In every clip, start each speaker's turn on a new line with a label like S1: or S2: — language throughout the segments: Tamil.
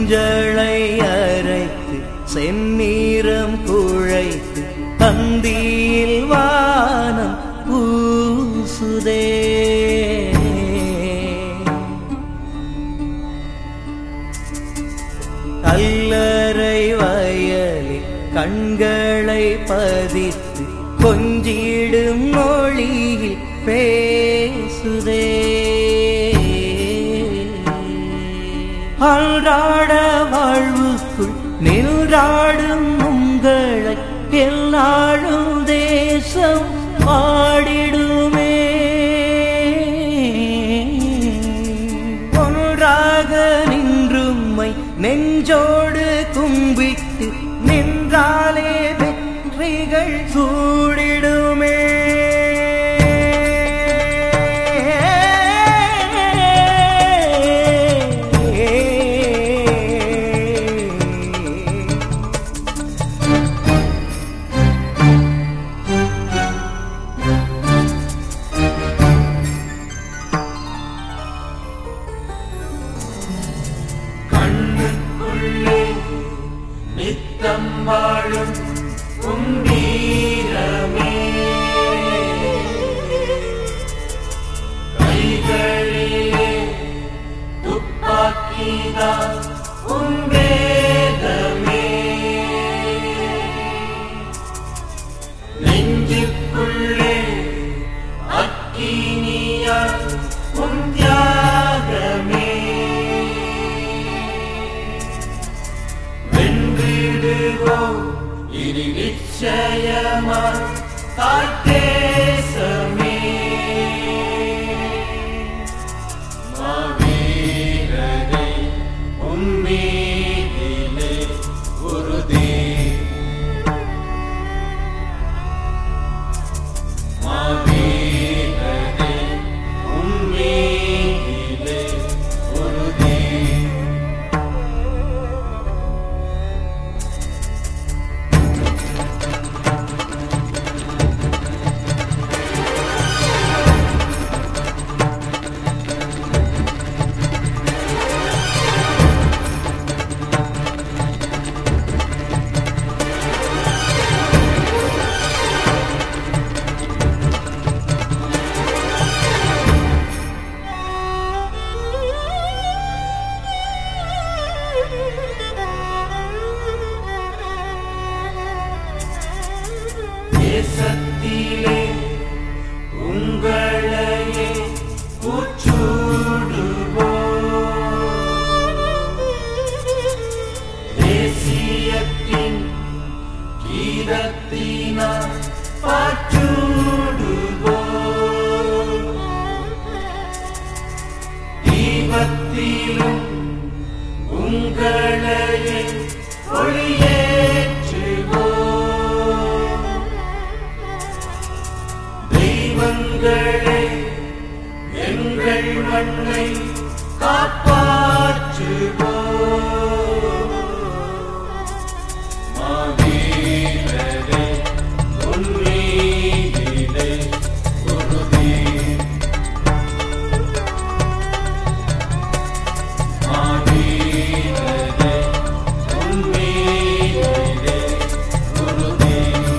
S1: மஞ்சளை அரைத்து செந்நீரம் குழைத்து தந்தியில் வானம் பூசுதே கல்லறை வயலில் கண்களை பதித்து கொஞ்சிடும் மொழியில் பேசுதே அன்றாட வாழ்வுக்குள் நின்றாடும் உங்களை எல்லாரும் தேசம் பாடிடுமே ஒன்றாக நின்றும்மை நெஞ்சோடு கும்பிட்டு நின்றாலே வெற்றிகள் சூடிடுமே
S2: கண்ணுக்குள்ளே நித்தம் வாழும் கும்பீரமே கைகளிலே துப்பாக்கிதான் உன் வேதமே நெஞ்சுக்குள்ளே அக்கினியால் உன் தியாகமே வென்றிடுவோம் இனி நிச்சயமாய் தாய்த்தேசமே மாவீரரே உம்மீதிலே உறுதி மாவீரரே உம்மீதிலே உறுதி தேசத்திலே உங்களையே கூச்சூடுவோம் தேசியத்தின் கீதத்தினால் பாச்சூடுவோம் தீபத்திலும் உங்களையே ஒளியேற்றுவோம் தெய்வங்களே எங்கள் மண்ணை காப்பாற்றுவோம் மாவீரரே உன்மீதிலே உறுதி மாவீரரே உன்மீதிலே உறுதி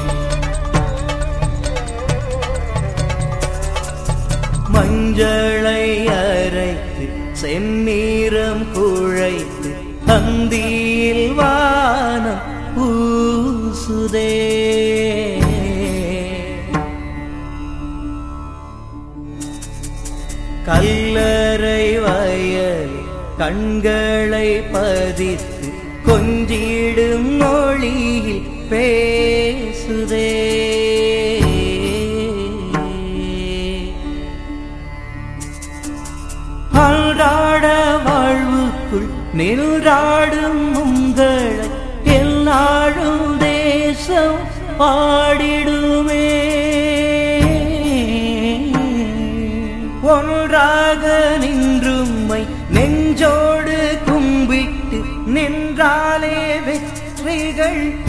S1: மஞ்சளை அரைத்து செந்நீரம் குழைத்து தந்தியில் வானம் பூசுதே கல்லறை வயல் கண்களை பதித்து கொஞ்சிடும் மொழியில் பேசுதே அன்றாட வாழ்வுக்குள் நின்றாடும் உங்களை எல்லாரும் தேசம் பாடிடுமே ஒன்றாக நின்றும்மை நெஞ்சோடு கும்பிட்டு நின்றாலே வெற்றிகள்